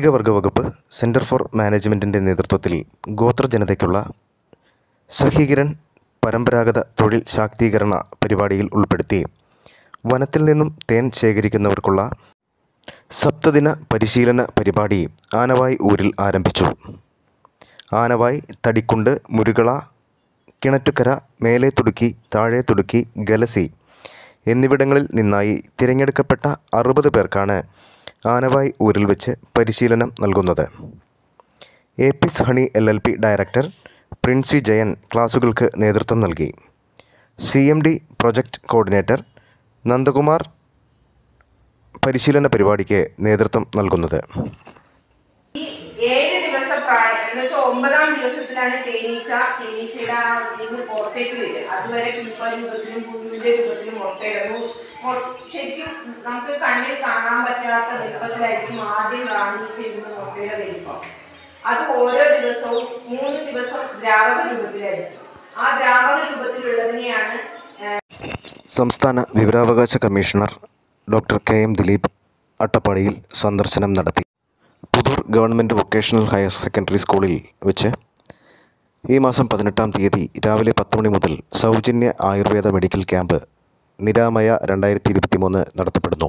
പട്ടികവർഗ വകുപ്പ് centre for മാനേജ്മെൻറ്റിൻ്റെ നേതൃത്വത്തിൽ ഗോത്ര ജനതയ്ക്കുള്ള സഹീകരൺ പരമ്പരാഗത തൊഴിൽ ശാക്തീകരണ പരിപാടിയിൽ ഉൾപ്പെടുത്തി വനത്തിൽ നിന്നും തേൻ ശേഖരിക്കുന്നവർക്കുള്ള സപ്തദിന പരിശീലന പരിപാടി ആനവായ് ഊരിൽ ആരംഭിച്ചു ആനവായ് തടിക്കുണ്ട് മുരുകള കിണറ്റുകര മേലെ തുടുക്കി താഴെ തുടുക്കി ഗലസി എന്നിവിടങ്ങളിൽ നിന്നായി തിരഞ്ഞെടുക്കപ്പെട്ട അറുപത് പേർക്കാണ് ആനവായ് ഊരിൽ വെച്ച് പരിശീലനം നൽകുന്നത് A P Honey L L P director Princy Jayan ക്ലാസുകൾക്ക് നേതൃത്വം നൽകി C M D project coordinator Nandakumar പരിശീലന പരിപാടിക്ക് നേതൃത്വം നൽകുന്നത് ഈ ഏഴ് ദിവസം പ്രായം എന്ന് വെച്ചാൽ ഒമ്പതാം ദിവസത്തിലാണ് തേനീച്ച തേനീച്ചയുടെ ആ ഇതിന് പുറത്തേക്ക് വരിക അതുവരെ പുൽപ്പ രൂപത്തിലും പുല്ലിന്റെ രൂപത്തിലും മുട്ടയിടുന്നു മൊ- ശരിക്കും നമുക്ക് കണ്ണിൽ കാണാൻ പറ്റാത്ത വലിപ്പത്തിലായിരിക്കും ആദ്യം റാണീച്ച ഇരുന്ന് മുട്ടയുടെ വലിപ്പം അത് ഓരോ ദിവസവും മൂന്ന് ദിവസം ദ്രാവക രൂപത്തിലായിരിക്കും ആ ദ്രാവക രൂപത്തിലുള്ളതിനെയാണ് സംസ്ഥാന വിവരാവകാശ commissioner doctor K M Dileep അട്ടപ്പാടിയിൽ സന്ദർശനം നടത്തി Puthur government vocational higher secondary സ്കൂളിൽ വെച്ച് ഈ മാസം പതിനെട്ടാം തീയതി രാവിലെ പത്ത് മണി മുതൽ സൗജന്യ ആയുർവേദ മെഡിക്കൽ ക്യാമ്പ് നിരാമയ രണ്ടായിരത്തി ഇരുപത്തി മൂന്ന് നടത്തപ്പെടുന്നു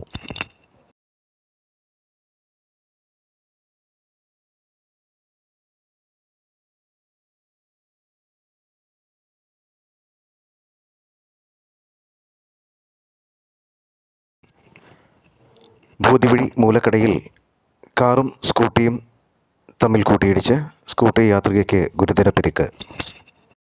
ഭൂതിവഴി മൂലക്കടയിൽ കാറും സ്കൂട്ടിയും തമ്മിൽ കൂട്ടിയിടിച്ച് സ്കൂട്ടി യാത്രികയ്ക്ക് ഗുരുതര പരിക്ക്